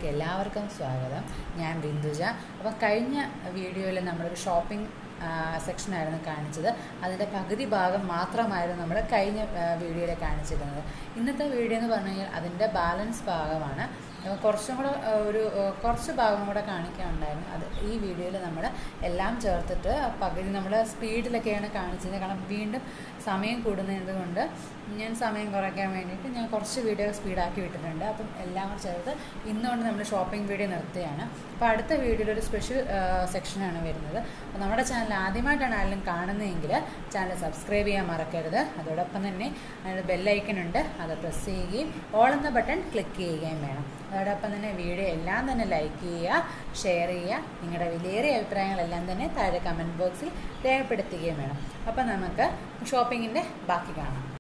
എല്ലാവർക്കും സ്വാഗതം ഞാൻ ബിന്ദുജ അപ്പോൾ കഴിഞ്ഞ വീഡിയോയിൽ നമ്മളൊരു ഷോപ്പിംഗ് സെക്ഷനായിരുന്നു കാണിച്ചത് അതിൻ്റെ പകുതി ഭാഗം മാത്രമായിരുന്നു നമ്മൾ കഴിഞ്ഞ വീഡിയോയിൽ കാണിച്ചിരുന്നത് ഇന്നത്തെ വീഡിയോ എന്ന് പറഞ്ഞു കഴിഞ്ഞാൽ അതിൻ്റെ ബാലൻസ് ഭാഗമാണ് അപ്പോൾ കുറച്ചും കൂടെ ആ, ഒരു ആ, കുറച്ച് ഭാഗം കൂടെ കാണിക്കാനുണ്ടായിരുന്നു അത് ഈ വീഡിയോയിൽ നമ്മൾ എല്ലാം ചേർത്തിട്ട് പകുതി നമ്മൾ സ്പീഡിലൊക്കെയാണ് കാണിച്ചത് കാരണം വീണ്ടും സമയം കൂടുന്നത് കൊണ്ട് ഞാൻ സമയം കുറയ്ക്കാൻ വേണ്ടിയിട്ട് ഞാൻ കുറച്ച് വീഡിയോ സ്പീഡാക്കി വിട്ടിട്ടുണ്ട് അപ്പം എല്ലാം കൂടെ ചേർത്ത് ഇന്നുകൊണ്ട് നമ്മൾ ഷോപ്പിംഗ് വീഡിയോ നിർത്തുകയാണ് അപ്പോൾ അടുത്ത വീഡിയോയിൽ ഒരു സ്പെഷ്യൽ സെക്ഷനാണ് വരുന്നത് അപ്പോൾ നമ്മുടെ ചാനൽ ആദ്യമായിട്ടാണ് ആരെങ്കിലും കാണുന്നതെങ്കിൽ ചാനൽ സബ്സ്ക്രൈബ് ചെയ്യാൻ മറക്കരുത് അതോടൊപ്പം തന്നെ അതിന് ബെല്ലൈക്കൺ ഉണ്ട് അത് പ്രസ് ചെയ്യുകയും ഓൾ എന്ന ബട്ടൺ ക്ലിക്ക് ചെയ്യുകയും വേണം അതോടൊപ്പം തന്നെ വീഡിയോ എല്ലാം തന്നെ ലൈക്ക് ചെയ്യുക ഷെയർ ചെയ്യുക നിങ്ങളുടെ വിലയേറിയ അഭിപ്രായങ്ങളെല്ലാം തന്നെ താഴെ കമൻറ്റ് ബോക്സിൽ രേഖപ്പെടുത്തുകയും വേണം അപ്പോൾ നമുക്ക് ഷോപ്പിങ്ങിൻ്റെ ബാക്കി കാണാം